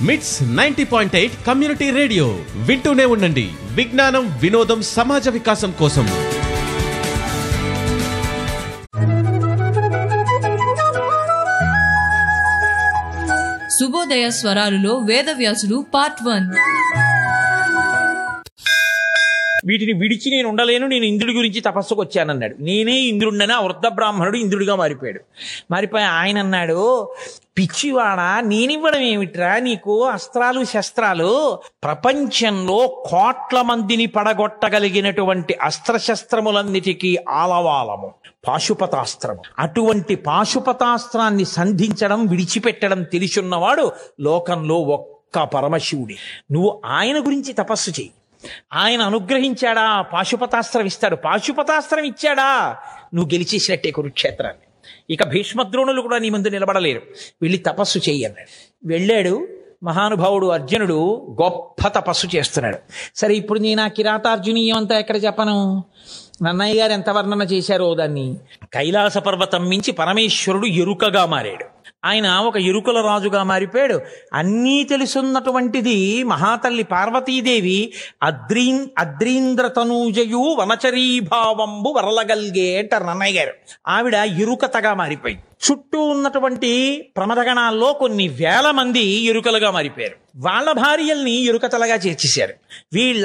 మిట్స్ ninety point eight community radio వింటూనే ఉండండి విజ్ఞానం వినోదం సమాజ వికాసం కోసం శుభోదయ స్వరాలులో వేదవ్యాసుడు పార్ట్ వన్ వీటిని విడిచి నేను ఉండలేను నేను ఇంద్రుడి గురించి తపస్సుకు వచ్చానన్నాడు నేనే ఇంద్రుడినని ఆ వృద్ధ బ్రాహ్మణుడు ఇంద్రుడిగా మారిపోయాడు మారిపోయి ఆయన అన్నాడు పిచ్చివాడా నేనివ్వడం ఏమిట్రా నీకు అస్త్రాలు శస్త్రాలు ప్రపంచంలో కోట్ల మందిని పడగొట్టగలిగినటువంటి అస్త్రశస్త్రములన్నిటికీ ఆలవాలము పాశుపతాస్త్రము అటువంటి పాశుపతాస్త్రాన్ని సంధించడం విడిచిపెట్టడం తెలిసున్నవాడు లోకంలో ఒక్క పరమశివుడి నువ్వు ఆయన గురించి తపస్సు చెయ్యి ఆయన అనుగ్రహించాడా పాశుపతాస్త్రం ఇస్తాడు పాశుపతాస్త్రం ఇచ్చాడా నువ్వు గెలిచేసినట్టే కురుక్షేత్రాన్ని ఇక భీష్మద్రోణులు కూడా నీ ముందు నిలబడలేరు వెళ్ళి తపస్సు చెయ్యి అన్నాడు వెళ్ళాడు మహానుభావుడు అర్జునుడు గొప్ప తపస్సు చేస్తున్నాడు సరే ఇప్పుడు నేను ఆ కిరాతార్జునీయం అంతా ఎక్కడ చెప్పను నన్నయ్య గారు ఎంత వర్ణన చేశారో దాన్ని కైలాస పర్వతం మించి పరమేశ్వరుడు ఎరుకగా మారాడు ఆయన ఒక ఎరుకల రాజుగా మారిపోయాడు అన్నీ తెలుసున్నటువంటిది మహాతల్లి పార్వతీదేవి అద్రీ అద్రీంద్ర తనూజయు వనచరీభావంబు వరలగల్గే అంటారు నన్నయ్య గారు ఆవిడ ఎరుకతగా మారిపోయింది చుట్టూ ఉన్నటువంటి ప్రమదగణాల్లో కొన్ని వేల మంది ఎరుకలుగా మారిపోయారు వాళ్ళ భార్యల్ని ఎరుకతలుగా చేర్చేశారు వీళ్ళ